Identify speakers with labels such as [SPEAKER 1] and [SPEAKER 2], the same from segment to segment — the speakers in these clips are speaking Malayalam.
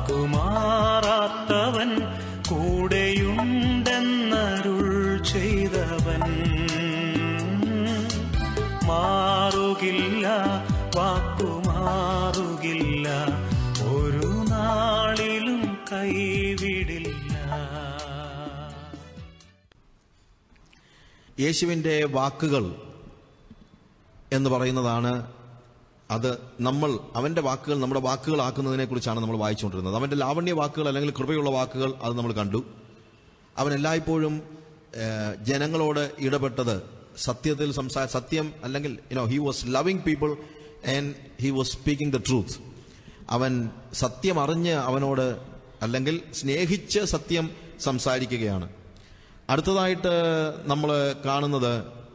[SPEAKER 1] വാക്കുമാറാത്തവൻ കൂടെയുണ്ടെന്നരുൾ ചെയ്തവൻ മാറുകില്ല വാക്കുമാറുകില്ല ഒരു നാളിലും കൈവിടില്ല
[SPEAKER 2] യേശുവിൻ്റെ വാക്കുകൾ എന്ന് പറയുന്നതാണ് അത് നമ്മൾ അവന്റെ വാക്കുകൾ നമ്മുടെ വാക്കുകളാക്കുന്നതിനെ കുറിച്ചാണ് നമ്മൾ വായിച്ചുകൊണ്ടിരുന്നത് അവന്റെ ലാവണ്യ വാക്കുകൾ അല്ലെങ്കിൽ കൃപയുള്ള വാക്കുകൾ അത് നമ്മൾ കണ്ടു അവൻ എല്ലായ്പ്പോഴും ഏഹ്, ജനങ്ങളോട് ഇടപെട്ടത് സത്യത്തിൽ സംസാ സത്യം അല്ലെങ്കിൽ you know he was loving people and he was speaking the truth അവൻ സത്യം അറിഞ്ഞ് അവനോട് അല്ലെങ്കിൽ സ്നേഹിച്ച് സത്യം സംസാരിക്കുകയാണ് അടുത്തതായിട്ട് നമ്മൾ കാണുന്നത്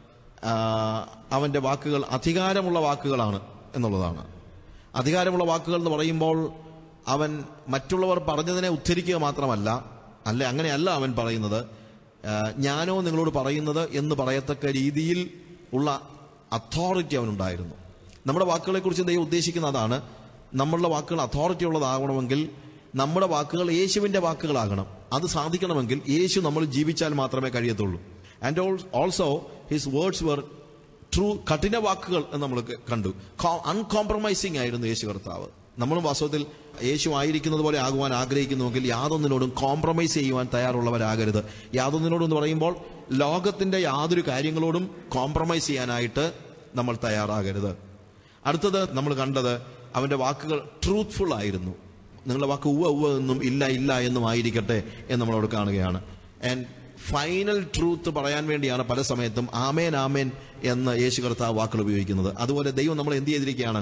[SPEAKER 2] ആ, അവന്റെ വാക്കുകൾ അധികാരമുള്ള വാക്കുകളാണ് എന്നുള്ളതാണ് അധികാരമുള്ള വാക്കുകൾ എന്ന് പറയുമ്പോൾ അവൻ മറ്റുള്ളവർ പറഞ്ഞതിനെ ഉദ്ധരിക്കുക മാത്രമല്ല അല്ല അങ്ങനെയല്ല അവൻ പറയുന്നത് ആ, ഞാനോ നിങ്ങളോട് പറയുന്നത് എന്ന് പറയത്തക്ക രീതിയിൽ ഉള്ള അതോറിറ്റി അവനുണ്ടായിരുന്നു നമ്മുടെ വാക്കുകളെക്കുറിച്ച് ദൈവം ഉദ്ദേശിക്കുന്ന അതാണ് നമ്മളുടെ വാക്കുകൾ അതോറിറ്റി ഉള്ളതാകണമെങ്കിൽ നമ്മുടെ വാക്കുകൾ യേശുവിന്റെ വാക്കുകളാകണം അത് സാധിക്കണമെങ്കിൽ യേശു നമ്മൾ ജീവിച്ചാൽ മാത്രമേ കഴിയത്തുള്ളൂ and also his words were true കഠിന വാക്കുകൾ എന്ന് നമ്മൾ കണ്ടു അൺകോംപ്രമൈസിംഗ് ആയിരുന്നു യേശു കർത്താവ് നമ്മളും വാസ്തവത്തിൽ യേശു ആയിരിക്കുന്നത് പോലെ ആകുവാൻ ആഗ്രഹിക്കുന്നുവെങ്കിൽ യാതൊന്നിനോടും കോംപ്രമൈസ് ചെയ്യുവാൻ തയ്യാറുള്ളവരാകരുത് യാതൊന്നിനോടും എന്ന് പറയുമ്പോൾ ലോകത്തിന്റെ യാതൊരു കാര്യങ്ങളോടും കോംപ്രമൈസ് ചെയ്യാനായിട്ട് നമ്മൾ തയ്യാറാകരുത് അടുത്തത് നമ്മൾ കണ്ടത് അവന്റെ വാക്കുകൾ ട്രൂത്ത്ഫുൾ ആയിരുന്നു നിങ്ങളുടെ വാക്ക് ഉവ്വ ഉവ്വ എന്നും ഇല്ല ഇല്ല എന്നും ആയിരിക്കട്ടെ എന്ന് നമ്മളവിടെ കാണുകയാണ് ആൻഡ് ഫൈനൽ ട്രൂത്ത് പറയാൻ വേണ്ടിയാണ് പല സമയത്തും ആമേൻ ആമേൻ എന്ന് യേശു കർത്താവ് വാക്കുകൾ ഉപയോഗിക്കുന്നത് അതുപോലെ ദൈവം നമ്മൾ എന്ത് ചെയ്തിരിക്കുകയാണ്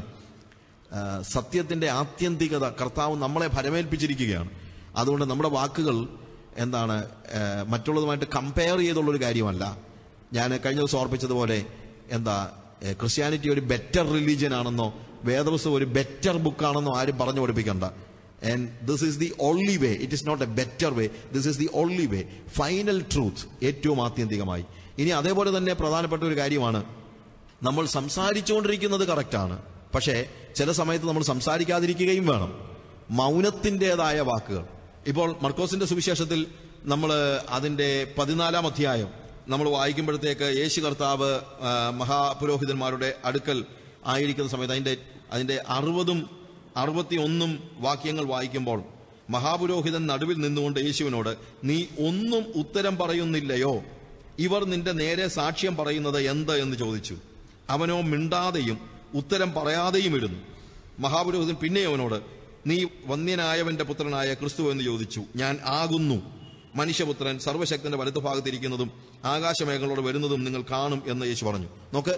[SPEAKER 2] ആ, സത്യത്തിന്റെ ആത്യന്തികത കർത്താവ് നമ്മളെ ഫലമേൽപ്പിച്ചിരിക്കുകയാണ് അതുകൊണ്ട് നമ്മുടെ വാക്കുകൾ എന്താണ് ആ, മറ്റുള്ളതുമായിട്ട് കമ്പയർ ചെയ്തുള്ളൊരു കാര്യമല്ല ഞാൻ കഴിഞ്ഞ ദിവസം ഓർപ്പിച്ചതുപോലെ എന്താ ഏ, ക്രിസ്ത്യാനിറ്റി ഒരു ബെറ്റർ റിലീജിയൻ ആണെന്നോ വേദവസ്തു ഒരു ബെറ്റർ ബുക്കാണെന്നോ ആരും പറഞ്ഞു പഠിപ്പിക്കണ്ട and this is the only way it is not a better way this is the only way final truth ഏറ്റവും ആത്യന്തികമായി ഇനി അതേപോലെ തന്നെ പ്രധാനപ്പെട്ട ഒരു കാര്യമാണ് നമ്മൾ സംസാരിച്ചുകൊണ്ടിരിക്കുന്നത് കറക്റ്റാണ് പക്ഷേ ചില സമയത്ത് നമ്മൾ സംസാരിക്കാതിരിക്കുകയും വേണം മൗനത്തിൻ്റെതായ വാക്കുകൾ ഇപ്പോൾ മർക്കോസിന്റെ സുവിശേഷത്തിൽ നമ്മൾ അതിന്റെ പതിനാലാം അധ്യായം നമ്മൾ വായിക്കുമ്പോഴത്തേക്ക് യേശു കർത്താവ് ആ, മഹാപുരോഹിതന്മാരുടെ അടുക്കൽ ആയിരിക്കുന്ന സമയത്ത് അതിന്റെ അതിന്റെ അറുപതും അറുപത്തി ഒന്നും വാക്യങ്ങൾ വായിക്കുമ്പോൾ മഹാപുരോഹിതൻ നടുവിൽ നിന്നുകൊണ്ട് യേശുവിനോട് നീ ഒന്നും ഉത്തരം പറയുന്നില്ലയോ ഇവർ നിന്റെ നേരെ സാക്ഷ്യം പറയുന്നത് എന്ത് എന്ന് ചോദിച്ചു അവനോ മിണ്ടാതെയും ഉത്തരം പറയാതെയും ഇരുന്നു മഹാപുരോഹിതൻ പിന്നെ അവനോട് നീ വന്യനായവന്റെ പുത്രനായ ക്രിസ്തു എന്ന് ചോദിച്ചു ഞാൻ ആകുന്നു മനുഷ്യപുത്രൻ സർവശക്തന്റെ വലത്തുഭാഗത്തിരിക്കുന്നതും ആകാശമേഖലയോട് വരുന്നതും നിങ്ങൾ കാണും എന്ന് യേശു പറഞ്ഞു നോക്ക്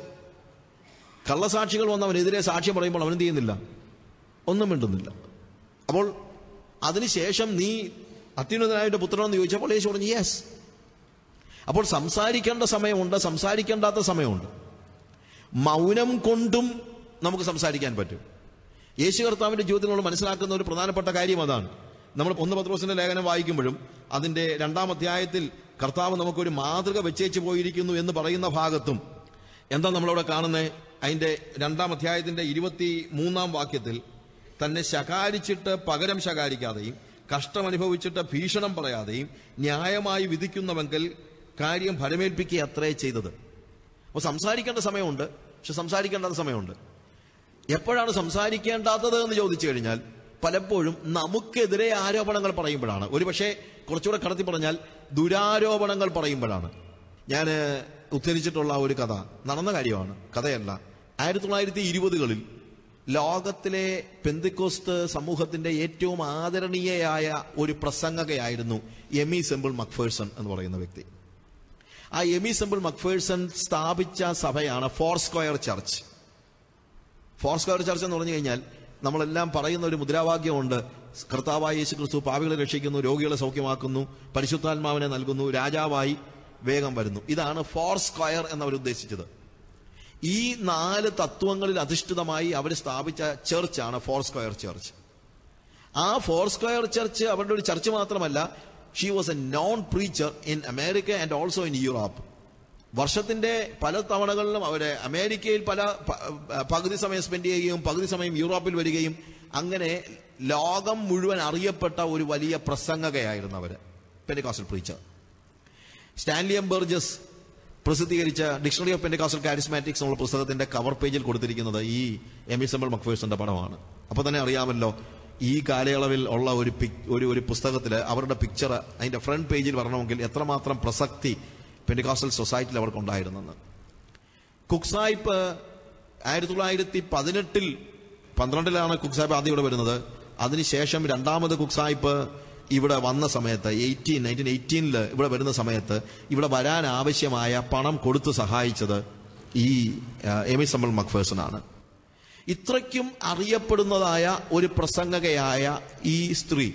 [SPEAKER 2] കള്ളസാക്ഷികൾ വന്നവനെതിരെ സാക്ഷ്യം പറയുമ്പോൾ അവൻ എന്ത് ചെയ്യുന്നില്ല ഒന്നും മിണ്ടുന്നില്ല അപ്പോൾ അതിനുശേഷം നീ അത്യുന്നതനായ പുത്രനെന്ന് ചോദിച്ചപ്പോൾ യേശു പറഞ്ഞു യെസ് അപ്പോൾ സംസാരിക്കേണ്ട സമയമുണ്ട് സംസാരിക്കേണ്ടാത്ത സമയമുണ്ട് മൗനം കൊണ്ടും നമുക്ക് സംസാരിക്കാൻ പറ്റും യേശു കർത്താവിന്റെ ജീവിതത്തിൽ നമ്മൾ മനസ്സിലാക്കുന്ന ഒരു പ്രധാനപ്പെട്ട കാര്യം അതാണ് നമ്മൾ ഒന്ന് പത്രോസിന്റെ ലേഖനം വായിക്കുമ്പോഴും അതിന്റെ രണ്ടാം അധ്യായത്തിൽ കർത്താവ് നമുക്കൊരു മാതൃക വെച്ചേച്ചു പോയിരിക്കുന്നു എന്ന് പറയുന്ന ഭാഗത്തും എന്താ നമ്മളവിടെ കാണുന്നത് അതിന്റെ രണ്ടാം അധ്യായത്തിന്റെ ഇരുപത്തി മൂന്നാം വാക്യത്തിൽ തന്നെ ശകാരിച്ചിട്ട് പകരം ശകാരിക്കാതെയും കഷ്ടമനുഭവിച്ചിട്ട് ഭീഷണം പറയാതെയും ന്യായമായി വിധിക്കുന്നവെങ്കിൽ കാര്യം ഫലമേൽപ്പിക്കുക അത്രേ ചെയ്തത് അപ്പോൾ സംസാരിക്കേണ്ട സമയമുണ്ട് പക്ഷെ സംസാരിക്കേണ്ടാത്ത സമയമുണ്ട് എപ്പോഴാണ് സംസാരിക്കേണ്ടാത്തത് എന്ന് ചോദിച്ചു കഴിഞ്ഞാൽ പലപ്പോഴും നമുക്കെതിരെ ആരോപണങ്ങൾ പറയുമ്പോഴാണ് ഒരുപക്ഷെ കുറച്ചുകൂടെ കടത്തി പറഞ്ഞാൽ ദുരാരോപണങ്ങൾ പറയുമ്പോഴാണ് ഞാൻ ഉദ്ധരിച്ചിട്ടുള്ള ഒരു കഥ നടന്ന കാര്യമാണ് കഥയല്ല ആയിരത്തി തൊള്ളായിരത്തി ഇരുപതുകളിൽ ലോകത്തിലെ പെന്തിക്കോസ്ത് സമൂഹത്തിന്റെ ഏറ്റവും ആദരണീയയായ ഒരു പ്രസംഗകയായിരുന്നു എമി സെമ്പിൾ മക്ഫേഴ്സൺ എന്ന് പറയുന്ന വ്യക്തി ആ എമി സെമ്പിൾ മക്ഫേഴ്സൺ സ്ഥാപിച്ച സഭയാണ് Foursquare Church Foursquare Church എന്ന് പറഞ്ഞു കഴിഞ്ഞാൽ നമ്മളെല്ലാം പറയുന്ന ഒരു മുദ്രാവാക്യമുണ്ട് കർത്താവായ യേശു ക്രിസ്തു പാവികളെ രക്ഷിക്കുന്നു രോഗികളെ സൗഖ്യമാക്കുന്നു പരിശുദ്ധാത്മാവിനെ നൽകുന്നു രാജാവായി വേഗം വരുന്നു ഇതാണ് ഫോർ സ്ക്വയർ എന്നവർ ഉദ്ദേശിച്ചത് ഈ നാല് തത്വങ്ങളിൽ അധിഷ്ഠിതമായി അവർ സ്ഥാപിച്ച ചർച്ചാണ് ഫോർ സ്ക്വയർ ചർച്ച് ആ ഫോർ സ്ക്വയർ ചർച്ച് അവരുടെ ഒരു ചർച്ച് മാത്രമല്ല she was a known preacher in America and also in Europe വർഷത്തിന്റെ പല തവണകളിലും അവര് അമേരിക്കയിൽ പല പ- പകുതി സമയം സ്പെൻഡ് ചെയ്യുകയും പകുതി സമയം യൂറോപ്പിൽ വരികയും അങ്ങനെ ലോകം മുഴുവൻ അറിയപ്പെട്ട ഒരു വലിയ പ്രസംഗകയായിരുന്നു അവര് Pentecostal preacher Stanley M Burgess പ്രസിദ്ധീകരിച്ച ഡിക്ഷണറി ഓഫ് പെൻഡിക്കോസ്റ്റൽ കാരിസ്മാറ്റിക്സ് എന്നുള്ള പുസ്തകത്തിന്റെ കവർ പേജിൽ കൊടുത്തിരിക്കുന്നത് ഈ എമിസബിൾ മക്ഫേഴ്സിന്റെ പടമാണ് അപ്പൊ തന്നെ അറിയാമല്ലോ ഈ കാലയളവിൽ ഉള്ള ഒരു പിക് ഒരു ഒരു പുസ്തകത്തിൽ അവരുടെ പിക്ചർ അതിന്റെ ഫ്രണ്ട് പേജിൽ വരണമെങ്കിൽ എത്രമാത്രം പ്രസക്തി പെൻഡിക്കോസ്റ്റൽ സൊസൈറ്റിയിൽ അവർക്കുണ്ടായിരുന്നെന്ന് കുക്സായിപ്പ് ആയിരത്തി തൊള്ളായിരത്തി പതിനെട്ടിൽ പന്ത്രണ്ടിലാണ് കുക്സായിപ്പ് ആദ്യം ഇവിടെ വരുന്നത് അതിനുശേഷം രണ്ടാമത് കുക്സായിപ്പ് ഇവിടെ വന്ന സമയത്ത് എയ്റ്റീൻ നയൻറ്റീൻ എയ്റ്റീനിൽ ഇവിടെ വരുന്ന സമയത്ത് ഇവിടെ വരാൻ ആവശ്യമായ പണം കൊടുത്ത് സഹായിച്ചത് ഈ എമി സമ്മൾ മക്ഫേഴ്സനാണ് ഇത്രയ്ക്കും അറിയപ്പെടുന്നതായ ഒരു പ്രസംഗകയായ ഈ സ്ത്രീ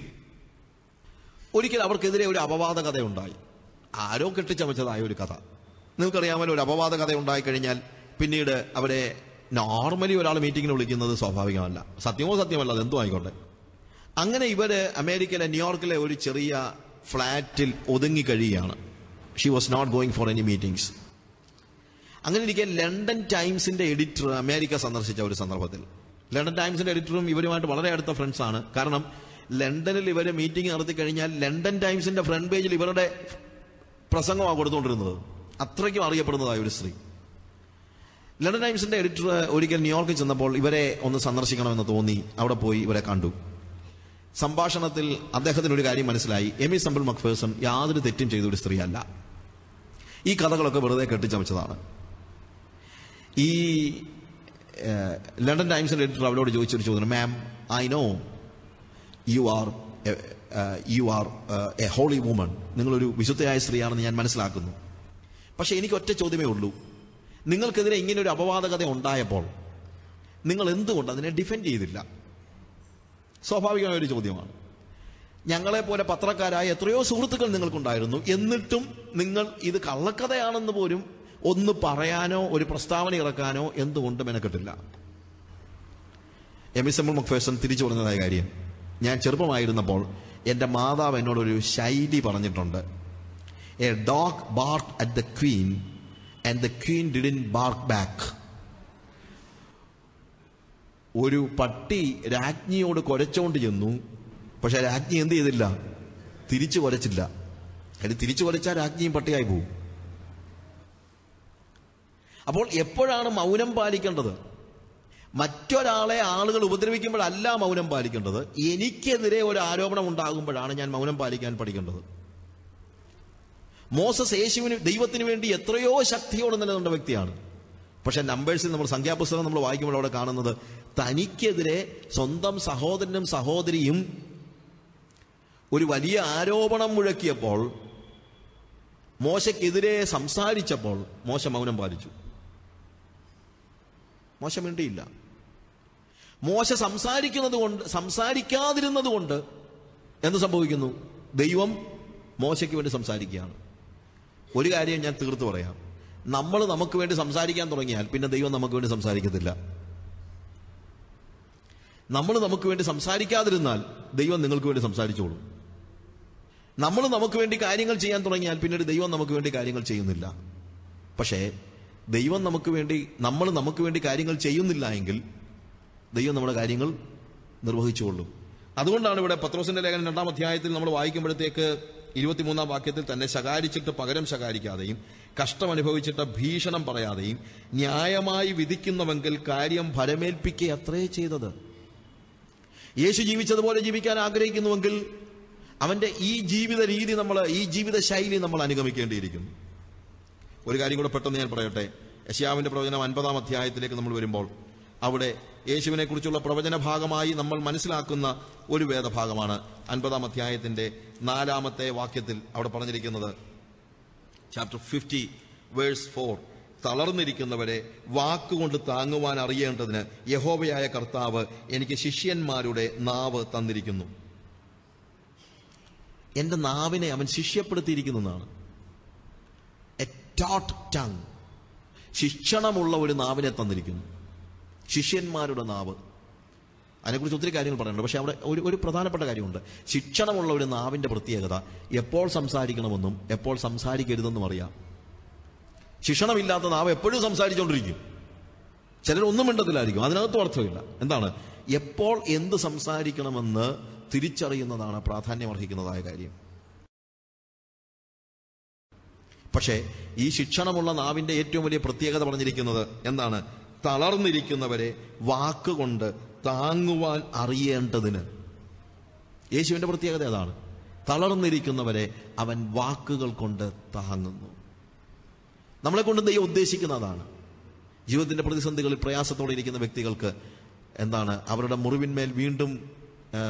[SPEAKER 2] ഒരിക്കൽ അവർക്കെതിരെ ഒരു അപവാദ കഥയുണ്ടായി ആരോ കെട്ടിച്ചമച്ചതായ ഒരു കഥ നിങ്ങൾക്കറിയാമല്ലോ ഒരു അപവാദ കഥ ഉണ്ടായി കഴിഞ്ഞാൽ പിന്നീട് അവരെ നോർമലി ഒരാൾ മീറ്റിങ്ങിന് വിളിക്കുന്നത് സ്വാഭാവികമല്ല സത്യമോ സത്യമല്ല അത് എന്തോ ആയിക്കോട്ടെ അങ്ങനെ ഇവര് അമേരിക്കയിലെ ന്യൂയോർക്കിലെ ഒരു ചെറിയ ഫ്ലാറ്റിൽ ഒതുങ്ങി കഴിയുകയാണ് she was not going for any meetings അങ്ങനെ ഇരിക്കെ ലണ്ടൻ ടൈംസിന്റെ എഡിറ്റർ അമേരിക്ക സന്ദർശിച്ച ഒരു സന്ദർഭത്തിൽ ലണ്ടൻ ടൈംസിന്റെ എഡിറ്ററും ഇവരുമായിട്ട് വളരെ അടുത്ത ഫ്രണ്ട്സ് ആണ് കാരണം ലണ്ടനിൽ ഇവര് മീറ്റിംഗ് നടത്തി കഴിഞ്ഞാൽ ലണ്ടൻ ടൈംസിന്റെ ഫ്രണ്ട് പേജിൽ ഇവരുടെ പ്രസംഗമാണ് കൊടുത്തുകൊണ്ടിരുന്നത് അത്രയ്ക്കും അറിയപ്പെടുന്നതായ ഒരു സ്ത്രീ ലണ്ടൻ ടൈംസിന്റെ എഡിറ്റർ ഒരിക്കൽ ന്യൂയോർക്കിൽ ചെന്നപ്പോൾ ഇവരെ ഒന്ന് സന്ദർശിക്കണമെന്ന് തോന്നി അവിടെ പോയി ഇവരെ കണ്ടു സംഭാഷണത്തിൽ അദ്ദേഹത്തിന് ഒരു കാര്യം മനസ്സിലായി എമി സമ്പിൾ മക്ഫേഴ്സൺ യാതൊരു തെറ്റും ചെയ്ത ഒരു സ്ത്രീയല്ല ഈ കഥകളൊക്കെ വെറുതെ കെട്ടിച്ചമച്ചതാണ് ഈ ഏഹ്, ലണ്ടൻ ടൈംസിന്റെ എഡിറ്റർ അവരോട് ചോദിച്ചൊരു ചോദ്യം ma'am I know you are you are a holy woman നിങ്ങളൊരു വിശുദ്ധയായ സ്ത്രീയാണെന്ന് ഞാൻ മനസ്സിലാക്കുന്നു പക്ഷെ എനിക്ക് ഒറ്റ ചോദ്യമേ ഉള്ളൂ നിങ്ങൾക്കെതിരെ ഇങ്ങനെ ഒരു അപവാദ കഥ ഉണ്ടായപ്പോൾ നിങ്ങൾ എന്തുകൊണ്ട് അതിനെ ഡിഫെൻഡ് ചെയ്തില്ല സ്വാഭാവികമായ ഒരു ചോദ്യമാണ് ഞങ്ങളെ പോലെ പത്രക്കാരായ എത്രയോ സുഹൃത്തുക്കൾ നിങ്ങൾക്കുണ്ടായിരുന്നു എന്നിട്ടും നിങ്ങൾ ഇത് കള്ളക്കഥയാണെന്ന് പോലും ഒന്ന് പറയാനോ ഒരു പ്രസ്താവന ഇറക്കാനോ എന്തുകൊണ്ട് മെനക്കെട്ടില്ല എം എസ് എം മക്ഫേഴ്സൺ തിരിച്ചു പറഞ്ഞതായ കാര്യം ഞാൻ ചെറുപ്പമായിരുന്നപ്പോൾ എൻ്റെ മാതാവ് എന്നോടൊരു ശൈലി പറഞ്ഞിട്ടുണ്ട് a dog bark at the queen and the queen didn't bark back ഒരു പട്ടി രാജ്ഞിയോട് കുരച്ചോണ്ട് ചെന്നു പക്ഷെ രാജ്ഞി എന്ത് ചെയ്തില്ല തിരിച്ചു കുരച്ചില്ല കാര്യം തിരിച്ചു കുരച്ചാൽ രാജ്ഞിയും പട്ടിയായി പോകും അപ്പോൾ എപ്പോഴാണ് മൗനം പാലിക്കേണ്ടത് മറ്റൊരാളെ ആളുകൾ ഉപദ്രവിക്കുമ്പോഴല്ല മൗനം പാലിക്കേണ്ടത് എനിക്കെതിരെ ഒരു ആരോപണം ഉണ്ടാകുമ്പോഴാണ് ഞാൻ മൗനം പാലിക്കാൻ പഠിക്കേണ്ടത് മോസസ് യേശുവിന് ദൈവത്തിന് വേണ്ടി എത്രയോ ശക്തിയോടെ നിലനിന്ന വ്യക്തിയാണ് പക്ഷെ നമ്പേഴ്സിൽ നമ്മൾ സംഖ്യാപുസ്തകം നമ്മൾ വായിക്കുമ്പോൾ അവിടെ കാണുന്നത് തനിക്കെതിരെ സ്വന്തം സഹോദരനും സഹോദരിയും ഒരു വലിയ ആരോപണം മുഴക്കിയപ്പോൾ മോശയ്ക്കെതിരെ സംസാരിച്ചപ്പോൾ മോശ മൗനം പാലിച്ചു മോശ മിണ്ടിയില്ല മോശ സംസാരിക്കുന്നത് കൊണ്ട് സംസാരിക്കാതിരുന്നത് കൊണ്ട് എന്ത് സംഭവിക്കുന്നു ദൈവം മോശയ്ക്ക് വേണ്ടി സംസാരിക്കുകയാണ് ഒരു കാര്യം ഞാൻ തീർത്തു പറയാം നമ്മൾ നമുക്ക് വേണ്ടി സംസാരിക്കാൻ തുടങ്ങിയാൽ പിന്നെ ദൈവം നമുക്ക് വേണ്ടി സംസാരിക്കത്തില്ല നമ്മൾ നമുക്ക് വേണ്ടി സംസാരിക്കാതിരുന്നാൽ ദൈവം നിങ്ങൾക്ക് വേണ്ടി സംസാരിച്ചോളും നമ്മൾ നമുക്ക് വേണ്ടി കാര്യങ്ങൾ ചെയ്യാൻ തുടങ്ങിയാൽ പിന്നീട് ദൈവം നമുക്ക് വേണ്ടി കാര്യങ്ങൾ ചെയ്യുന്നില്ല പക്ഷേ ദൈവം നമുക്ക് വേണ്ടി നമ്മൾ നമുക്ക് വേണ്ടി കാര്യങ്ങൾ ചെയ്യുന്നില്ല എങ്കിൽ ദൈവം നമ്മുടെ കാര്യങ്ങൾ നിർവഹിച്ചുകൊള്ളും അതുകൊണ്ടാണ് ഇവിടെ പത്രോസിന്റെ ലേഖനം രണ്ടാം അധ്യായത്തിൽ നമ്മൾ വായിക്കുമ്പോഴത്തേക്ക് ഇരുപത്തിമൂന്നാം വാക്യത്തിൽ തന്നെ ശകാരിച്ചിട്ട് പകരം ശകാരിക്കാതെയും കഷ്ടം അനുഭവിച്ചിട്ട് ഭീഷണം പറയാതെയും ന്യായമായി വിധിക്കുന്നവെങ്കിൽ കാര്യം ഫലമേൽപ്പിക്കുക അത്രേ ചെയ്തത് യേശു ജീവിച്ചതുപോലെ ജീവിക്കാൻ ആഗ്രഹിക്കുന്നുവെങ്കിൽ അവന്റെ ഈ ജീവിത രീതി നമ്മൾ ഈ ജീവിത ശൈലി നമ്മൾ അനുഗമിക്കേണ്ടിയിരിക്കുന്നു ഒരു കാര്യം കൂടെ പെട്ടെന്ന് ഞാൻ പറയട്ടെ യശയാവിന്റെ പ്രവചനം അൻപതാം അധ്യായത്തിലേക്ക് നമ്മൾ വരുമ്പോൾ അവിടെ യേശുവിനെ കുറിച്ചുള്ള പ്രവചന ഭാഗമായി നമ്മൾ മനസ്സിലാക്കുന്ന ഒരു വേദഭാഗമാണ് അൻപതാം അധ്യായത്തിന്റെ നാലാമത്തെ വാക്യത്തിൽ അവിടെ പറഞ്ഞിരിക്കുന്നത് ചാപ്റ്റർ ഫിഫ്റ്റി വേഴ്സ് ഫോർ തളർന്നിരിക്കുന്നവരെ വാക്കുകൊണ്ട് താങ്ങുവാൻ അറിയേണ്ടതിന് യഹോവയായ കർത്താവ് എനിക്ക് ശിഷ്യന്മാരുടെ നാവ് തന്നിരിക്കുന്നു എന്റെ നാവിനെ അവൻ ശിഷ്യപ്പെടുത്തിയിരിക്കുന്നതാണ് എ ടോട്ട് ടങ് ശിക്ഷണമുള്ള ഒരു നാവിനെ തന്നിരിക്കുന്നു ശിഷ്യന്മാരുടെ നാവ് അതിനെക്കുറിച്ച് ഒത്തിരി കാര്യങ്ങൾ പറയുന്നുണ്ട് പക്ഷെ അവിടെ ഒരു ഒരു പ്രധാനപ്പെട്ട കാര്യമുണ്ട് ശിക്ഷണമുള്ള ഒരു നാവിന്റെ പ്രത്യേകത എപ്പോൾ സംസാരിക്കണമെന്നും എപ്പോൾ സംസാരിക്കരുതെന്നും അറിയാം ശിക്ഷണമില്ലാത്ത നാവ് എപ്പോഴും സംസാരിച്ചുകൊണ്ടിരിക്കും ചിലർ ഒന്നും മിണ്ടത്തിലായിരിക്കും അതിനകത്തും അർത്ഥമില്ല എന്താണ് എപ്പോൾ എന്ത് സംസാരിക്കണമെന്ന് തിരിച്ചറിയുന്നതാണ് പ്രാധാന്യമർഹിക്കുന്നതായ കാര്യം പക്ഷേ ഈ ശിക്ഷണമുള്ള നാവിന്റെ ഏറ്റവും വലിയ പ്രത്യേകത പറഞ്ഞിരിക്കുന്നത് എന്താണ് തളർന്നിരിക്കുന്നവരെ വാക്കുകൊണ്ട് താങ്ങുവാൻ അറിയേണ്ടതിന് യേശുവിന്റെ പ്രത്യേകത അതാണ് തളർന്നിരിക്കുന്നവരെ അവൻ വാക്കുകൾ കൊണ്ട് താങ്ങുന്നു നമ്മളെ കൊണ്ട് ദൈവം ഉദ്ദേശിക്കുന്നതാണ് ജീവിതത്തിന്റെ പ്രതിസന്ധികളിൽ പ്രയാസത്തോടെ ഇരിക്കുന്ന വ്യക്തികൾക്ക് എന്താണ് അവരുടെ മുറിവിന്മേൽ വീണ്ടും ആ,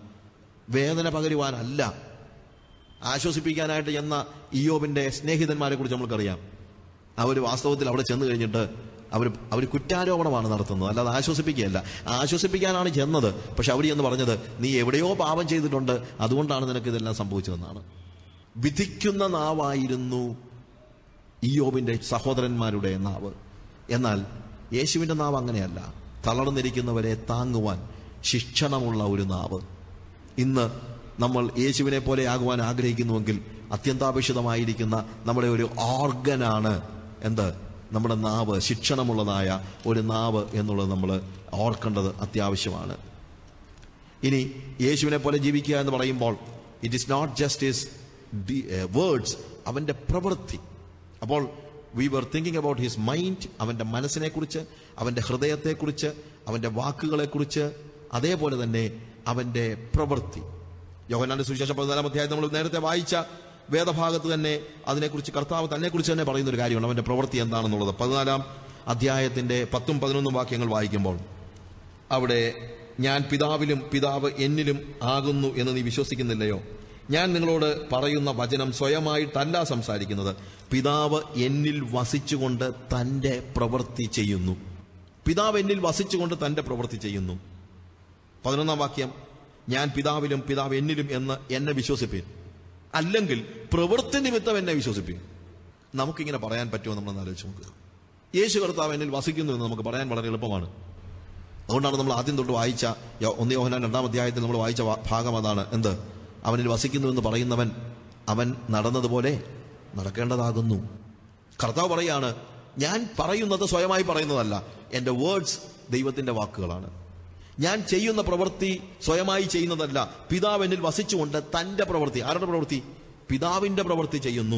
[SPEAKER 2] വേദന പകരുവാനല്ല ആശ്വസിപ്പിക്കാനായിട്ട് ചെന്ന ഇയോബിന്റെ സ്നേഹിതന്മാരെ കുറിച്ച് നമ്മൾക്കറിയാം അവർ വാസ്തവത്തിൽ അവിടെ ചെന്ന് കഴിഞ്ഞിട്ട് അവർ അവർ കുറ്റാരോപണമാണ് നടത്തുന്നത് അല്ലാതെ ആശ്വസിപ്പിക്കുകയല്ല ആശ്വസിപ്പിക്കാനാണ് ചെന്നത് പക്ഷെ അവർ എന്ന് പറഞ്ഞത് നീ എവിടെയോ പാപം ചെയ്തിട്ടുണ്ട് അതുകൊണ്ടാണ് നിനക്ക് ഇതെല്ലാം സംഭവിച്ചതെന്നാണ് വിധിക്കുന്ന നാവായിരുന്നു ഇയോബിന്റെ സഹോദരന്മാരുടെ നാവ് എന്നാൽ യേശുവിന്റെ നാവ് അങ്ങനെയല്ല തളർന്നിരിക്കുന്നവരെ താങ്ങുവാൻ ശിക്ഷണമുള്ള ഒരു നാവ് ഇന്ന് നമ്മൾ യേശുവിനെ പോലെ ആകുവാൻ ആഗ്രഹിക്കുന്നുവെങ്കിൽ അത്യന്താപേക്ഷിതമായിരിക്കുന്ന നമ്മുടെ ഒരു ഓർഗനാണ് എന്ത് നമ്മുടെ നാവ് ശിക്ഷണമുള്ളതായ ഒരു നാവ് എന്നുള്ളത് നമ്മൾ ഓർക്കേണ്ടത് അത്യാവശ്യമാണ് ഇനി യേശുവിനെ പോലെ ജീവിക്കുക എന്ന് പറയുമ്പോൾ it is not just is words അവന്റെ പ്രവൃത്തി അപ്പോൾ we were thinking about his mind അവന്റെ മനസ്സിനെ കുറിച്ച് അവന്റെ ഹൃദയത്തെക്കുറിച്ച് അവന്റെ വാക്കുകളെക്കുറിച്ച് അതേപോലെ തന്നെ അവന്റെ പ്രവൃത്തി യോഹനാന്റെ സുവിശേഷം പതിനാലാം അധ്യായം നമ്മൾ നേരത്തെ വായിച്ച വേദഭാഗത്ത് തന്നെ അതിനെക്കുറിച്ച് കർത്താവ് തന്നെ കുറിച്ച് തന്നെ പറയുന്ന ഒരു കാര്യമാണ് അവന്റെ പ്രവൃത്തി എന്താണെന്നുള്ളത് പതിനാലാം അധ്യായത്തിന്റെ പത്തും പതിനൊന്നും വാക്യങ്ങൾ വായിക്കുമ്പോൾ അവിടെ ഞാൻ പിതാവിലും പിതാവ് എന്നിലും ആകുന്നു എന്ന് നീ വിശ്വസിക്കുന്നില്ലയോ ഞാൻ നിങ്ങളോട് പറയുന്ന വചനം സ്വയമായിട്ടല്ല സംസാരിക്കുന്നത് പിതാവ് എന്നിൽ വസിച്ചുകൊണ്ട് തന്റെ പ്രവൃത്തി ചെയ്യുന്നു പിതാവ് എന്നിൽ വസിച്ചുകൊണ്ട് തന്റെ പ്രവൃത്തി ചെയ്യുന്നു പതിനൊന്നാം വാക്യം ഞാൻ പിതാവിലും പിതാവ് എന്നിലും എന്ന് എന്നെ വിശ്വസിപ്പീൻ അല്ലെങ്കിൽ പ്രവൃത്തി നിമിത്തം എന്നെ വിശ്വസിപ്പീൻ നമുക്കിങ്ങനെ പറയാൻ പറ്റുമോ നമ്മൾ ആലോചിച്ച് നോക്കുക യേശു കർത്താവ് എന്നിൽ വസിക്കുന്നു എന്ന് നമുക്ക് പറയാൻ വളരെ എളുപ്പമാണ് അതുകൊണ്ടാണ് നമ്മൾ ആദ്യം തൊട്ട് വായിച്ച യോ- ഒന്ന് യോഹനാൻ രണ്ടാം അധ്യായത്തിൽ നമ്മൾ വായിച്ച വാ- ഭാഗം അതാണ് എന്ത് അവനിൽ വസിക്കുന്നു എന്ന് പറയുന്നവൻ അവൻ നടന്നതുപോലെ നടക്കേണ്ടതാകുന്നു കർത്താവ് പറയാണ് ഞാൻ പറയുന്നത് സ്വയമായി പറയുന്നതല്ല എൻ്റെ വേർഡ്സ് ദൈവത്തിന്റെ വാക്കുകളാണ് ഞാൻ ചെയ്യുന്ന പ്രവൃത്തി സ്വയമായി ചെയ്യുന്നതല്ല പിതാവ് എന്നിൽ വസിച്ചുകൊണ്ട് തന്റെ പ്രവൃത്തി ആരുടെ പ്രവൃത്തി പിതാവിന്റെ പ്രവൃത്തി ചെയ്യുന്നു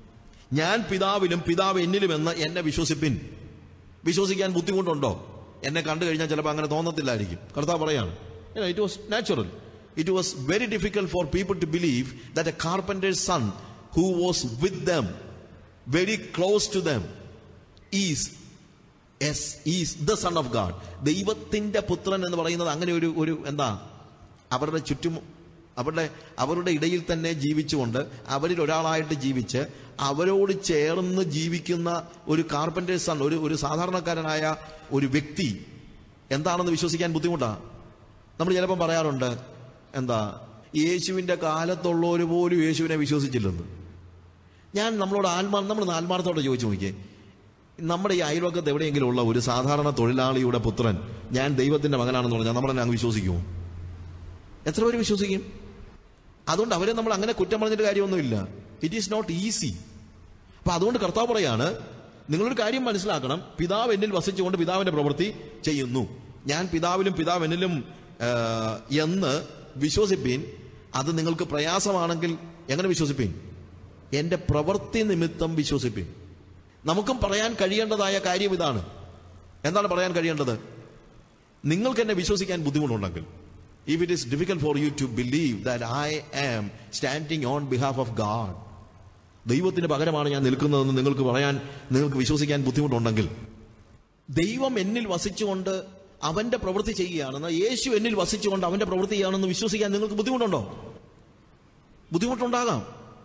[SPEAKER 2] ഞാൻ പിതാവിലും പിതാവ് എന്നിലും എന്ന് എന്നെ വിശ്വസിപ്പിൻ വിശ്വസിക്കാൻ ബുദ്ധിമുട്ടുണ്ടോ എന്നെ കണ്ടു കഴിഞ്ഞാൽ ചിലപ്പോൾ അങ്ങനെ തോന്നത്തില്ലായിരിക്കും കർത്താവ് പറയാണ് it was natural it was very difficult for people to believe that a carpenter's son who was with them very close to them is is is the son of God ദൈവത്തിന്റെ പുത്രൻ എന്ന് പറയുന്നത് അങ്ങനെ ഒരു ഒരു എന്താ അവരുടെ ചുറ്റും അവരുടെ അവരുടെ ഇടയിൽ തന്നെ ജീവിച്ചുകൊണ്ട് അവരിൽ ഒരാളായിട്ട് ജീവിച്ച് അവരോട് ചേർന്ന് ജീവിക്കുന്ന ഒരു കാർപ്പൻറ്റേഴ്സ് സൺ ഒരു ഒരു സാധാരണക്കാരനായ ഒരു വ്യക്തി എന്താണെന്ന് വിശ്വസിക്കാൻ ബുദ്ധിമുട്ടാ നമ്മൾ ചിലപ്പം പറയാറുണ്ട് എന്താ യേശുവിന്റെ കാലത്തുള്ളവർ പോലും യേശുവിനെ വിശ്വസിച്ചില്ലെന്ന് ഞാൻ നമ്മളോട് ആത്മാ നമ്മൾ ആത്മാർത്ഥത്തോടെ ചോദിച്ചു നോക്കിയേ നമ്മുടെ ഈ അയൽവക്കത്ത് എവിടെയെങ്കിലും ഉള്ള ഒരു സാധാരണ തൊഴിലാളിയുടെ പുത്രൻ ഞാൻ ദൈവത്തിന്റെ മകനാണെന്ന് പറഞ്ഞാൽ നമ്മളെന്നെ അങ്ങ് വിശ്വസിക്കുമോ എത്ര പേര് വിശ്വസിക്കും അതുകൊണ്ട് അവരെ നമ്മൾ അങ്ങനെ കുറ്റം പറഞ്ഞിട്ട് കാര്യമൊന്നുമില്ല ഇറ്റ് ഈസ് നോട്ട് ഈസി അപ്പൊ അതുകൊണ്ട് കർത്താവ് പറയാണ് നിങ്ങളൊരു കാര്യം മനസ്സിലാക്കണം പിതാവ് എന്നിൽ വസിച്ചുകൊണ്ട് പിതാവിന്റെ പ്രവൃത്തി ചെയ്യുന്നു ഞാൻ പിതാവിലും പിതാവ് എന്നിലും ആ, എന്ന് വിശ്വസിപ്പീൻ അത് നിങ്ങൾക്ക് പ്രയാസമാണെങ്കിൽ എങ്ങനെ വിശ്വസിപ്പീൻ എന്റെ പ്രവൃത്തി നിമിത്തം വിശ്വസിപ്പീൻ നമുക്കും പറയാൻ കഴിയേണ്ടതായ കാര്യം ഇതാണ് എന്താണ് പറയാൻ കഴിയേണ്ടത് നിങ്ങൾക്ക് എന്നെ വിശ്വസിക്കാൻ ബുദ്ധിമുട്ടുണ്ടെങ്കിൽ if it is difficult for you to believe that I am standing on behalf of God ദൈവത്തിന് പകരമാണ് ഞാൻ നിൽക്കുന്നതെന്ന് നിങ്ങൾക്ക് പറയാൻ നിങ്ങൾക്ക് വിശ്വസിക്കാൻ ബുദ്ധിമുട്ടുണ്ടെങ്കിൽ ദൈവം എന്നിൽ വസിച്ചുകൊണ്ട് അവന്റെ പ്രവൃത്തി ചെയ്യുകയാണെന്ന് യേശു എന്നിൽ വസിച്ചുകൊണ്ട് അവന്റെ പ്രവൃത്തി ചെയ്യുകയാണെന്ന് വിശ്വസിക്കാൻ നിങ്ങൾക്ക് ബുദ്ധിമുട്ടുണ്ടോ ബുദ്ധിമുട്ടുണ്ടാകാം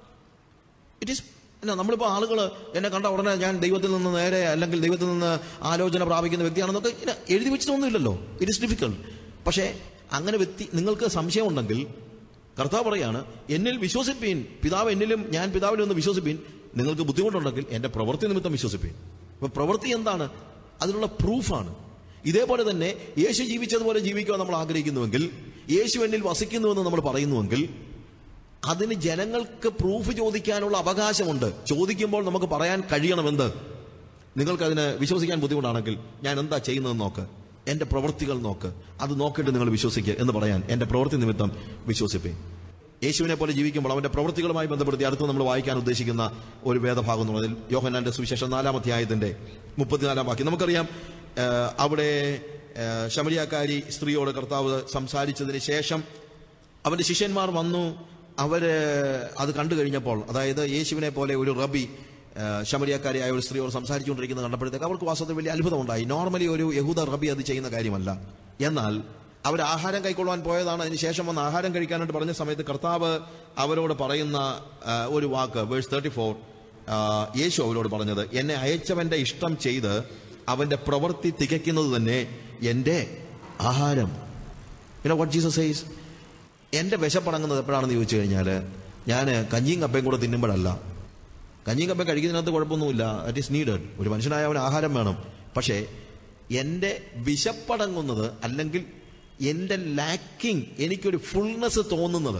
[SPEAKER 2] ഇറ്റ് ഈസ് എന്നാ നമ്മളിപ്പോൾ ആളുകൾ എന്നെ കണ്ട ഉടനെ ഞാൻ ദൈവത്തിൽ നിന്ന് നേരെ അല്ലെങ്കിൽ ദൈവത്തിൽ നിന്ന് ആലോചന പ്രാപിക്കുന്ന വ്യക്തിയാണെന്നൊക്കെ ഇങ്ങനെ എഴുതി വെച്ചിട്ടൊന്നുമില്ലല്ലോ ഇറ്റ് ഇസ് ഡിഫിക്കൽട്ട് പക്ഷേ അങ്ങനെ വ്യക്തി നിങ്ങൾക്ക് സംശയമുണ്ടെങ്കിൽ കർത്താവ് പറയാണ് എന്നിൽ വിശ്വസിപ്പീൻ പിതാവ് എന്നിലും ഞാൻ പിതാവിലും ഒന്ന് വിശ്വസിപ്പീൻ നിങ്ങൾക്ക് ബുദ്ധിമുട്ടുണ്ടെങ്കിൽ എന്റെ പ്രവൃത്തി നിമിത്തം വിശ്വസിപ്പീൻ അപ്പൊ പ്രവൃത്തി എന്താണ് അതിനുള്ള പ്രൂഫാണ് ഇതേപോലെ തന്നെ യേശു ജീവിച്ചതുപോലെ ജീവിക്കുവാൻ നമ്മൾ ആഗ്രഹിക്കുന്നുവെങ്കിൽ യേശു എന്നിൽ വസിക്കുന്നുവെന്ന് നമ്മൾ പറയുന്നുവെങ്കിൽ അതിന് ജനങ്ങൾക്ക് പ്രൂഫ് ചോദിക്കാനുള്ള അവകാശമുണ്ട് ചോദിക്കുമ്പോൾ നമുക്ക് പറയാൻ കഴിയണമെന്ത് നിങ്ങൾക്കതിന് വിശ്വസിക്കാൻ ബുദ്ധിമുട്ടാണെങ്കിൽ ഞാൻ എന്താ ചെയ്യുന്നതെന്ന് നോക്ക് എന്റെ പ്രവൃത്തികൾ നോക്ക് അത് നോക്കിയിട്ട് നിങ്ങൾ വിശ്വസിക്കുക എന്ന് പറയാൻ എന്റെ പ്രവൃത്തി നിമിത്തം വിശ്വസിപ്പേ യേശുവിനെ പോലെ ജീവിക്കുമ്പോൾ അവന്റെ പ്രവൃത്തികളുമായി ബന്ധപ്പെടുത്തി അടുത്ത് നമ്മൾ വായിക്കാൻ ഉദ്ദേശിക്കുന്ന ഒരു വേദഭാഗം എന്നുള്ളതിൽ യോഹന്നാന്റെ സുവിശേഷം നാലാം അധ്യായത്തിന്റെ മുപ്പത്തിനാലാം വാക്യം നമുക്കറിയാം ആ, അവിടെ ആ, ശമരിയാക്കാരി സ്ത്രീയോട് കർത്താവ് സംസാരിച്ചതിന് ശേഷം അവന്റെ ശിഷ്യന്മാർ വന്നു അവര് അത് കണ്ടു കഴിഞ്ഞപ്പോൾ അതായത് യേശുവിനെ പോലെ ഒരു റബി ആ, ശമരിയാക്കാരിയായ ഒരു സ്ത്രീയോട് സംസാരിച്ചുകൊണ്ടിരിക്കുന്നത് കണ്ടപ്പോഴത്തേക്ക് അവർക്ക് വാസ്തവത്തിൽ വലിയ അത്ഭുതമുണ്ടായി നോർമലി ഒരു യഹൂദ റബി അത് ചെയ്യുന്ന കാര്യമല്ല എന്നാൽ അവർ ആഹാരം കൈക്കൊള്ളാൻ പോയതാണ് അതിന് ശേഷം വന്ന് ആഹാരം കഴിക്കാനായിട്ട് പറഞ്ഞ സമയത്ത് കർത്താവ് അവരോട് പറയുന്ന ആ, ഒരു വാക്ക് വേഴ്സ് തേർട്ടി ഫോർ യേശു അവരോട് പറഞ്ഞത് എന്നെ അയച്ചവന്റെ ഇഷ്ടം ചെയ്ത് അവന്റെ പ്രവൃത്തി തികയ്ക്കുന്നത് തന്നെ എന്റെ ആഹാരം പിന്നെ വാട്ട് ജീസസ് സേസ് എന്റെ വിശപ്പടങ്ങുന്നത് എപ്പോഴാണെന്ന് ചോദിച്ചു കഴിഞ്ഞാൽ ഞാൻ കഞ്ഞിയും കപ്പയും കൂടെ തിന്നുമ്പോഴല്ല കഞ്ഞിയും കപ്പയും കഴിക്കുന്നതിനകത്ത് കുഴപ്പമൊന്നുമില്ല ദറ്റ് ഈസ് നീഡഡ് ഒരു മനുഷ്യനായ അവന് ആഹാരം വേണം പക്ഷേ എന്റെ വിശപ്പടങ്ങുന്നത് അല്ലെങ്കിൽ എന്റെ ലാക്കിംഗ് എനിക്കൊരു ഫുൾനെസ് തോന്നുന്നത്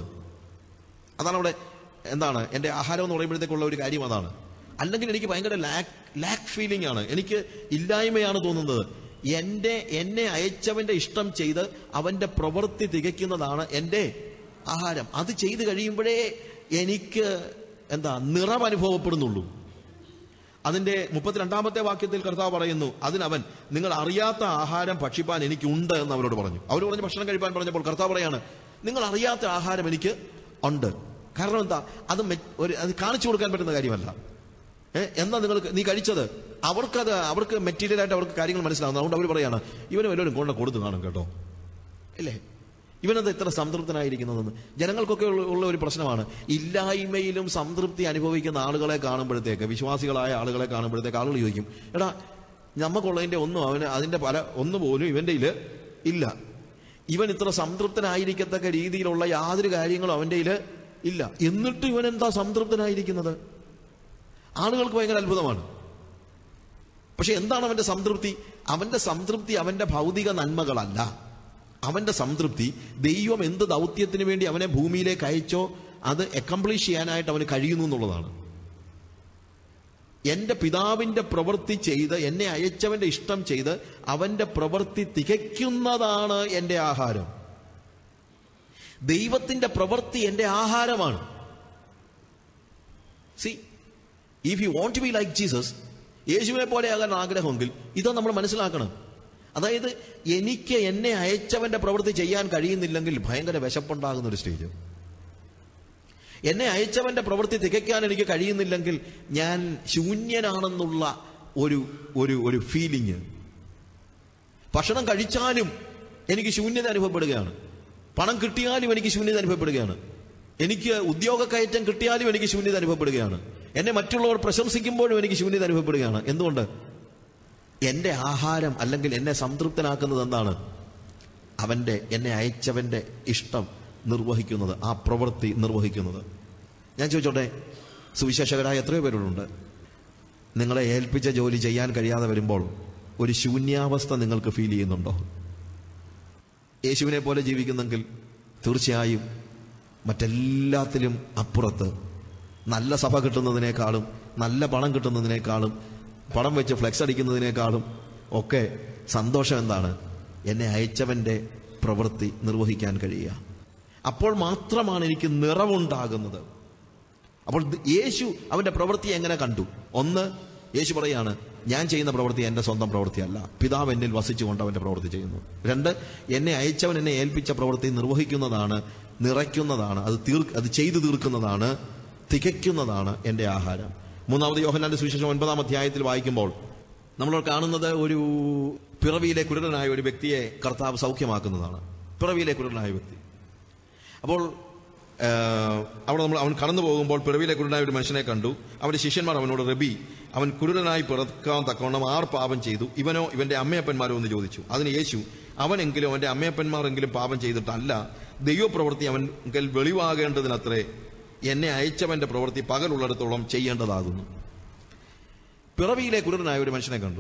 [SPEAKER 2] അതാണ് അവിടെ എന്താണ് എന്റെ ആഹാരം എന്ന് പറയുമ്പോഴത്തേക്കുള്ള ഒരു കാര്യം അതാണ് അല്ലെങ്കിൽ എനിക്ക് ഭയങ്കര ലാക്ക് ലാക്ക് ഫീലിംഗ് ആണ് എനിക്ക് ഇല്ലായ്മയാണ് തോന്നുന്നത് എന്റെ എന്നെ അയച്ചവന്റെ ഇഷ്ടം ചെയ്ത് അവന്റെ പ്രവൃത്തി തികയ്ക്കുന്നതാണ് എന്റെ ആഹാരം അത് ചെയ്തു കഴിയുമ്പോഴേ എനിക്ക് എന്താ നിറം അനുഭവപ്പെടുന്നുള്ളൂ അതിന്റെ മുപ്പത്തിരണ്ടാമത്തെ വാക്യത്തിൽ കർത്താവ് പറയുന്നു അതിനവൻ നിങ്ങൾ അറിയാത്ത ആഹാരം ഭക്ഷിപ്പാൻ എനിക്കുണ്ട് എന്ന് അവരോട് പറഞ്ഞു അവർ പറഞ്ഞ് ഭക്ഷണം കഴിപ്പാൻ പറഞ്ഞപ്പോൾ കർത്താവ് പറയാണ് നിങ്ങൾ അറിയാത്ത ആഹാരം എനിക്ക് ഉണ്ട് കാരണം എന്താ അത് മെ- ഒരു അത് കാണിച്ചു കൊടുക്കാൻ പറ്റുന്ന കാര്യമല്ല ഏഹ് എന്നാ നിങ്ങൾക്ക് നീ കഴിച്ചത് അവർക്കത് അവർക്ക് മെറ്റീരിയൽ ആയിട്ട് അവർക്ക് കാര്യങ്ങൾ മനസ്സിലാവുന്നു അതുകൊണ്ട് അവർ പറയാണ് ഇവന് വല്ലവരും കൊണ്ട് കൊടുത്തു കാണും കേട്ടോ ഇല്ലേ ഇവനത് എത്ര സംതൃപ്തനായിരിക്കുന്നതെന്ന് ജനങ്ങൾക്കൊക്കെ ഉള്ള ഉള്ള ഒരു പ്രശ്നമാണ് ഇല്ലായ്മയിലും സംതൃപ്തി അനുഭവിക്കുന്ന ആളുകളെ കാണുമ്പോഴത്തേക്ക് വിശ്വാസികളായ ആളുകളെ കാണുമ്പോഴത്തേക്ക് ആളുകൾ ചോദിക്കും എടാ നമുക്കുള്ളതിന്റെ ഒന്നും അവന് അതിന്റെ പല ഒന്നു പോലും ഇവന്റെ ഇല് ഇല്ല ഇവൻ ഇത്ര സംതൃപ്തനായിരിക്കത്തക്ക രീതിയിലുള്ള യാതൊരു കാര്യങ്ങളും അവന്റെ ഇല് ഇല്ല എന്നിട്ട് ഇവൻ എന്താ സംതൃപ്തനായിരിക്കുന്നത് ആളുകൾക്ക് ഭയങ്കര അത്ഭുതമാണ് പക്ഷെ എന്താണ് അവന്റെ സംതൃപ്തി അവന്റെ സംതൃപ്തി അവന്റെ ഭൗതിക നന്മകളല്ല അവന്റെ സംതൃപ്തി ദൈവം എന്ത് ദൗത്യത്തിന് വേണ്ടി അവനെ ഭൂമിയിലേക്ക് അയച്ചോ അത് അക്കംപ്ലിഷ് ചെയ്യാനായിട്ട് അവന് കഴിയുന്നു എന്നുള്ളതാണ് എന്റെ പിതാവിന്റെ പ്രവൃത്തി ചെയ്ത് എന്നെ അയച്ചവന്റെ ഇഷ്ടം ചെയ്ത് അവന്റെ പ്രവൃത്തി തികയ്ക്കുന്നതാണ് എന്റെ ആഹാരം ദൈവത്തിന്റെ പ്രവൃത്തി എന്റെ ആഹാരമാണ് see if you want to be like Jesus യേശുവിനെ പോലെ ആകാൻ ആഗ്രഹമെങ്കിൽ ഇത് നമ്മൾ മനസ്സിലാക്കണം അതായത് എനിക്ക് എന്നെ അയച്ചവന്റെ പ്രവൃത്തി ചെയ്യാൻ കഴിയുന്നില്ലെങ്കിൽ ഭയങ്കര വിശപ്പുണ്ടാകുന്ന ഒരു സ്റ്റേജ് എന്നെ അയച്ചവന്റെ പ്രവൃത്തി തികയ്ക്കാൻ എനിക്ക് കഴിയുന്നില്ലെങ്കിൽ ഞാൻ ശൂന്യനാണെന്നുള്ള ഒരു ഒരു ഒരു ഫീലിംഗ് ഭക്ഷണം കഴിച്ചാലും എനിക്ക് ശൂന്യത അനുഭവപ്പെടുകയാണ് പണം കിട്ടിയാലും എനിക്ക് ശൂന്യത അനുഭവപ്പെടുകയാണ് എനിക്ക് ഉദ്യോഗ കയറ്റം കിട്ടിയാലും എനിക്ക് ശൂന്യത അനുഭവപ്പെടുകയാണ് എന്നെ മറ്റുള്ളവർ പ്രശംസിക്കുമ്പോഴും എനിക്ക് ശൂന്യത അനുഭവപ്പെടുകയാണ് എന്തുകൊണ്ട് എന്റെ ആഹാരം അല്ലെങ്കിൽ എന്നെ സംതൃപ്തനാക്കുന്നത് എന്താണ് അവന്റെ എന്നെ അയച്ചവന്റെ ഇഷ്ടം നിർവഹിക്കുന്നത് ആ പ്രവൃത്തി നിർവഹിക്കുന്നത് ഞാൻ ചോദിച്ചോട്ടെ സുവിശേഷകരായ എത്രയോ പേരോടുണ്ട് നിങ്ങളെ ഏൽപ്പിച്ച ജോലി ചെയ്യാൻ കഴിയാതെ വരുമ്പോൾ ഒരു ശൂന്യാവസ്ഥ നിങ്ങൾക്ക് ഫീൽ ചെയ്യുന്നുണ്ടോ യേശുവിനെ പോലെ ജീവിക്കുന്നെങ്കിൽ തീർച്ചയായും മറ്റെല്ലാത്തിലും അപ്പുറത്ത് നല്ല സഭ കിട്ടുന്നതിനേക്കാളും നല്ല പണം കിട്ടുന്നതിനേക്കാളും പണം വെച്ച് ഫ്ലെക്സ് അടിക്കുന്നതിനേക്കാളും ഒക്കെ സന്തോഷം എന്താണ് എന്നെ അയച്ചവന്റെ പ്രവൃത്തി നിർവഹിക്കാൻ കഴിയുക അപ്പോൾ മാത്രമാണ് എനിക്ക് നിറവുണ്ടാകുന്നത് അപ്പോൾ ദ- യേശു അവന്റെ പ്രവൃത്തി എങ്ങനെ കണ്ടു ഒന്ന് യേശു പറയാണ് ഞാൻ ചെയ്യുന്ന പ്രവൃത്തി എന്റെ സ്വന്തം പ്രവൃത്തിയല്ല പിതാവ് എന്നിൽ വസിച്ചുകൊണ്ട് അവന്റെ പ്രവൃത്തി ചെയ്യുന്നു രണ്ട് എന്നെ അയച്ചവൻ എന്നെ ഏൽപ്പിച്ച പ്രവൃത്തി നിർവഹിക്കുന്നതാണ് നിറയ്ക്കുന്നതാണ് അത് തീർ അത് ചെയ്തു തീർക്കുന്നതാണ് തികയ്ക്കുന്നതാണ് എന്റെ ആഹാരം മൂന്നാമത് യോഹന്നാന്റെ സുവിശേഷം ഒൻപതാം അധ്യായത്തിൽ വായിക്കുമ്പോൾ നമ്മൾ കാണുന്നത് ഒരു പിറവിയിലെ കുരുടനായ ഒരു വ്യക്തിയെ കർത്താവ് സൗഖ്യമാക്കുന്നതാണ് പിറവിയിലെ കുരുടനായ വ്യക്തി അപ്പോൾ ആ, അവിടെ നമ്മൾ അവൻ കടന്നു പോകുമ്പോൾ പിറവിയിലെ കുരുടനായ ഒരു മനുഷ്യനെ കണ്ടു അവന്റെ ശിഷ്യന്മാർ അവനോട് റബി അവൻ കുരുടനായി പിറക്കാൻ തക്കവണ്ണം ആർ പാപം ചെയ്തു ഇവനോ ഇവന്റെ അമ്മയപ്പന്മാരോ എന്ന് ചോദിച്ചു അതിന് യേശു അവനെങ്കിലും അവന്റെ അമ്മയപ്പന്മാരെങ്കിലും പാപം ചെയ്തിട്ടല്ല ദൈവപ്രവൃത്തി അവൻകൽ വെളിവാകേണ്ടതിനത്രേ എന്നെ അയച്ചവന്റെ പ്രവൃത്തി പകലുള്ളിടത്തോളം ചെയ്യേണ്ടതാകുന്നു പിറവിയിലെ കുരുടനായ ഒരു മനുഷ്യനെ കണ്ടു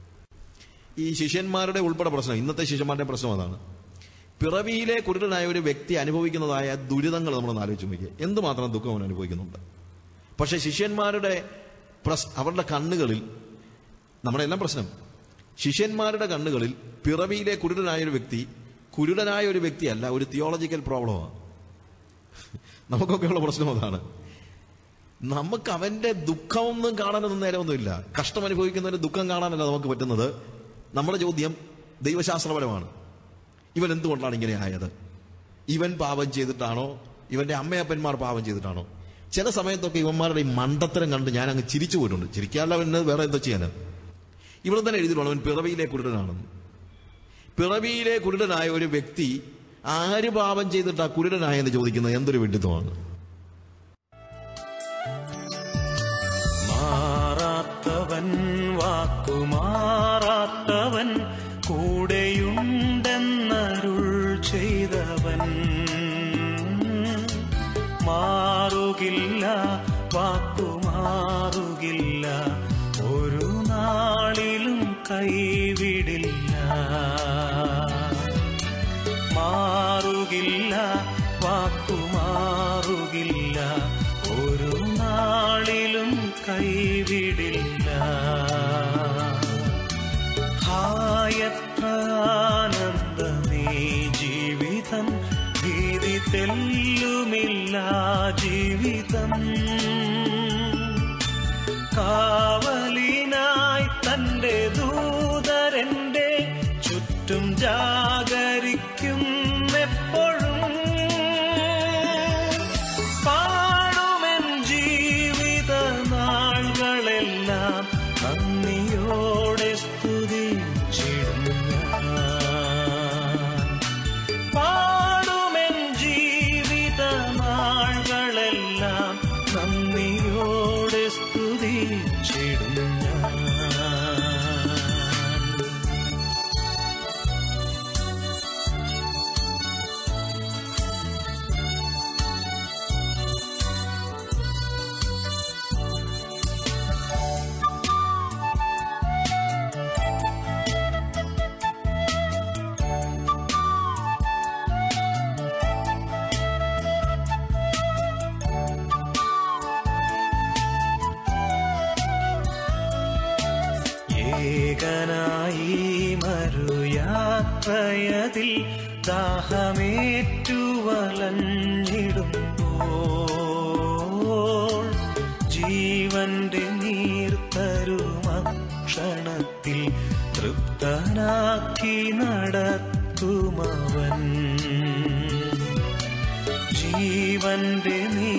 [SPEAKER 2] ഈ ശിഷ്യന്മാരുടെ ഉൾപ്പെടെ പ്രശ്നം ഇന്നത്തെ ശിഷ്യന്മാരുടെ പ്രശ്നം അതാണ് പിറവിയിലെ കുരുടനായ ഒരു വ്യക്തി അനുഭവിക്കുന്നതായ ദുരിതങ്ങൾ നമ്മളൊന്ന് ആലോചിച്ച് നോക്കിയേ എന്തുമാത്രം ദുഃഖം അവൻ അനുഭവിക്കുന്നുണ്ട് പക്ഷെ ശിഷ്യന്മാരുടെ പ്രശ് അവരുടെ കണ്ണുകളിൽ നമ്മുടെ എല്ലാം പ്രശ്നം ശിഷ്യന്മാരുടെ കണ്ണുകളിൽ പിറവിയിലെ കുരുടനായ ഒരു വ്യക്തി കുരുടനായ ഒരു വ്യക്തിയല്ല ഒരു തിയോളജിക്കൽ പ്രോബ്ലമാണ് നമുക്കൊക്കെയുള്ള പ്രശ്നം അതാണ് നമുക്ക് അവന്റെ ദുഃഖമൊന്നും കാണാനൊന്നും നേരമൊന്നുമില്ല കഷ്ടം അനുഭവിക്കുന്നവന്റെ ദുഃഖം കാണാനല്ല നമുക്ക് പറ്റുന്നത് നമ്മുടെ ചോദ്യം ദൈവശാസ്ത്രപരമാണ് ഇവൻ എന്തുകൊണ്ടാണ് ഇങ്ങനെ ആയത് ഇവൻ പാപം ചെയ്തിട്ടാണോ ഇവന്റെ അമ്മയപ്പന്മാർ പാപം ചെയ്തിട്ടാണോ ചില സമയത്തൊക്കെ ഇവന്മാരുടെ ഈ മണ്ടത്തരം കണ്ട് ഞാൻ അങ്ങ് ചിരിച്ചു പോയിട്ടുണ്ട് ചിരിക്കാനുള്ള അവന് വേറെ എന്താ ചെയ്യാന് ഇവിടെ തന്നെ എഴുതിയിട്ടുള്ളൂ അവൻ പിറവിയിലെ കുരുടനാണെന്ന് പിറവിയിലെ കുരുടനായ ഒരു വ്യക്തി ആര് പാപം ചെയ്തിട്ടാ കുരുടനായെന്ന് ചോദിക്കുന്നത് എന്തൊരു വിഡിത്തമാണ്
[SPEAKER 1] മാറാത്തവൻ വാക്കുമാറാത്തവൻ കൂടെയുണ്ടെന്നരുൾ ചെയ്തവൻ മാറുകില്ല വാക്കുമാറുകില്ല ഒരു നാളിലും കൈവിടില്ല മാറുകില്ല വാക്കുമാറുകില്ല ഒരു നാളിലും കൈവിടില്ല ഹായത്ര ആനന്ദമേ ജീവിതം ഭീതി തെല്ലുമില്ല ജീവിതം കാവലിനായി തന്റെ ദൂതരന്റെ ചുറ്റും ജാഗരിക്കും എപ്പോഴും പാടുമെൻ ജീവിത നാളുകളെല്ലാം നന്ദിയോടെ സ്തുതിച്ചിടും ഞാൻ പാടുമെൻ ജീവിത നാളുകളെല്ലാം നന്ദിയോടെ സ്തുതിച്ചിടും ഞാൻ ഏകനായി മറുയാത്രയതിൽ ദാഹമേറ്റു വലഞ്ഞിടുമ്പോൾ ജീവന്റെ നീർത്തരുമക്ഷണത്തിൽ തൃപ്തനാക്കി നടത്തുമവൻ ജീവന്റെ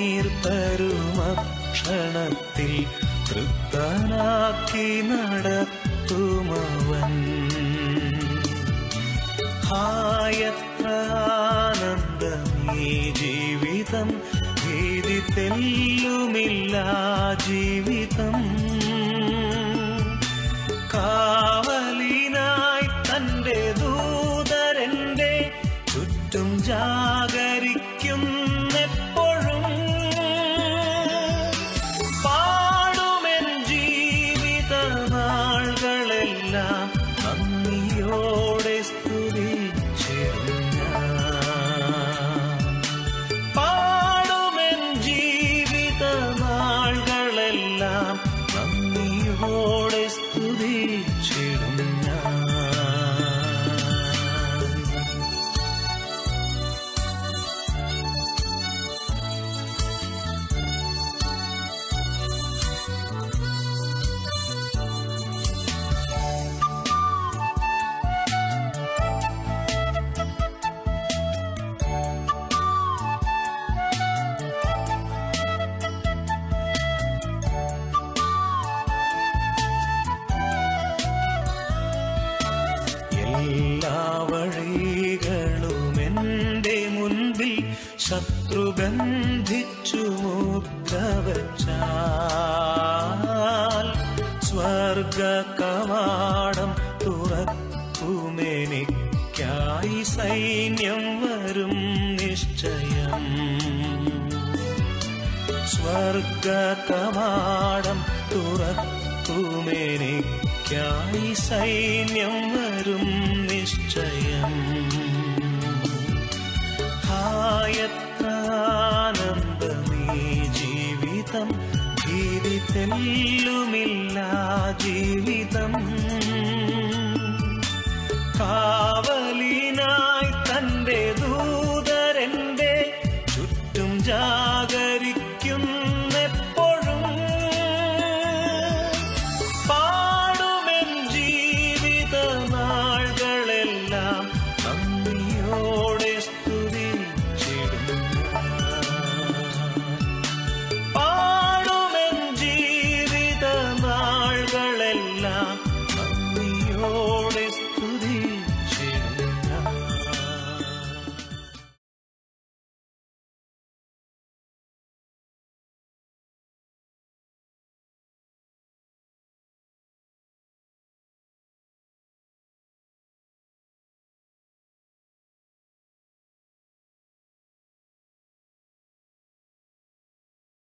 [SPEAKER 1] നീർത്തരുമക്ഷണത്തിൽ തൃപ്തനാക്കി നടത്തുമവൻ ഹായത്ര ആനന്ദമീ ജീവിതം ഭീതി തെല്ലുമില്ല ജീവിതം കാവലിനായി തന്റെ ദൂതരന്റെ ചുറ്റും ജാഗരിക്കുന്നെപ്പോഴും പാടുമെൻ ജീവിത നാളുകളെല്ലാം നന്ദിയോടെ സ്തുതിച്ചിടും ഞാൻ പാടുമെൻ ജീവിത നാളുകളെല്ലാം നന്ദിയോടെ സ്തുതിച്ചിടും ഞാൻ എല്ലാ വഴികളും എന്റെ മുൻപിൽ ശത്രു ബന്ധിച്ചു മുദ്രവച്ചാൽ സ്വർഗ കവാടം തുറക്കുമെനിക്കായി സൈന്യം വരും നിശ്ചയം സ്വർഗ കവാടം തുറക്കുമെനിക്കായി സൈന്യം വരും നിശ്ചയം ഹായത്ര ആനന്ദമീ ജീവിതം ഭീതി തെല്ലും